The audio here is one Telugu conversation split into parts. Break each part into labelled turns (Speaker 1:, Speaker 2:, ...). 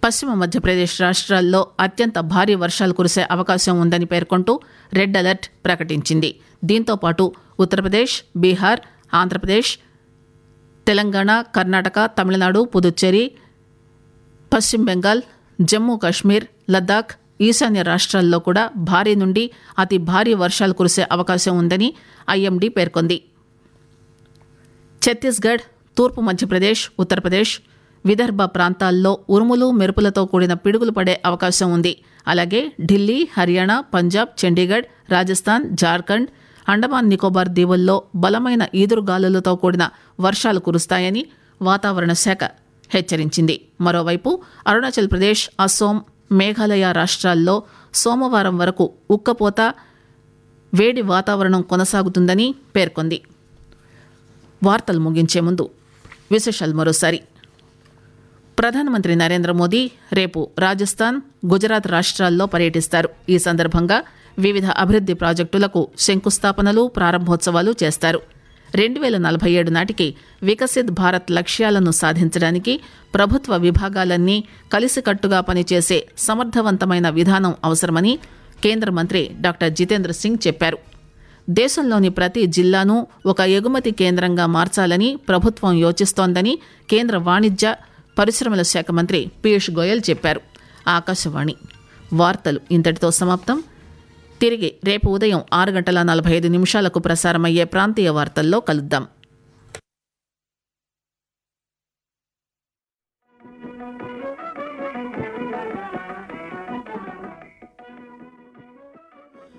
Speaker 1: పశ్చిమ మధ్యప్రదేశ్ రాష్ట్రాల్లో అత్యంత భారీ వర్షాలు కురిసే అవకాశం ఉందని పేర్కొంటూ రెడ్ అలర్ట్ ప్రకటించింది దీంతో పాటు ఉత్తరప్రదేశ్ బీహార్ ఆంధ్రప్రదేశ్ తెలంగాణ కర్ణాటక తమిళనాడు పుదుచ్చేరి పశ్చిమ బెంగాల్ జమ్మూ కాశ్మీర్ లద్దాఖ్ ఈశాన్య రాష్ట్రాల్లో కూడా భారీ నుండి అతి భారీ వర్షాలు కురిసే అవకాశం ఉందని ఐఎండీ పేర్కొంది ఛత్తీస్గఢ్ తూర్పు మధ్యప్రదేశ్ ఉత్తరప్రదేశ్ విదర్భ ప్రాంతాల్లో ఉరుములు మెరుపులతో కూడిన పిడుగులు పడే అవకాశం ఉంది అలాగే ఢిల్లీ హర్యానా పంజాబ్ చండీగఢ్ రాజస్థాన్ జార్ఖండ్ అండమాన్ నికోబార్ దీవుల్లో బలమైన ఈదురుగాలులతో కూడిన వర్షాలు కురుస్తాయని వాతావరణ శాఖ హెచ్చరించింది మరోవైపు అరుణాచల్ ప్రదేశ్ అస్సోం మేఘాలయ రాష్ట్రాల్లో సోమవారం వరకు ఉక్కపోత వేడి వాతావరణం కొనసాగుతుందని పేర్కొంది వార్తలు ముగించే ముందు విశేషాలు మరోసారి ప్రధానమంత్రి నరేంద్ర మోదీ రేపు రాజస్థాన్ గుజరాత్ రాష్ట్రాల్లో పర్యటిస్తారు ఈ సందర్భంగా వివిధ అభివృద్ది ప్రాజెక్టులకు శంకుస్థాపనలు ప్రారంభోత్సవాలు చేస్తారు రెండు వేల నలభై ఏడు నాటికి వికసిత్ భారత్ లక్ష్యాలను సాధించడానికి ప్రభుత్వ విభాగాలన్నీ కలిసికట్టుగా పనిచేసే సమర్థవంతమైన విధానం అవసరమని కేంద్ర మంత్రి డాక్టర్ జితేంద్ర సింగ్ చెప్పారు దేశంలోని ప్రతి జిల్లాను ఒక ఎగుమతి కేంద్రంగా మార్చాలని ప్రభుత్వం యోచిస్తోందని కేంద్ర వాణిజ్య పరిశ్రమల శాఖ మంత్రి పీయూష్ గోయల్ చెప్పారు ఆకాశవాణి వార్తలు ఇంతటితో సమాప్తం తిరిగి రేపు ఉదయం ఆరు గంటల నలభై ఐదు నిమిషాలకు ప్రసారమయ్యే ప్రాంతీయ వార్తల్లో కలుద్దాం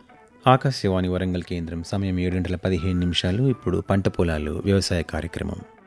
Speaker 2: ఆకాశవాణి వరంగల్ కేంద్రం సమయం ఏడు గంటల పదిహేను నిమిషాలు ఇప్పుడు పంట పొలాలు వ్యవసాయ కార్యక్రమం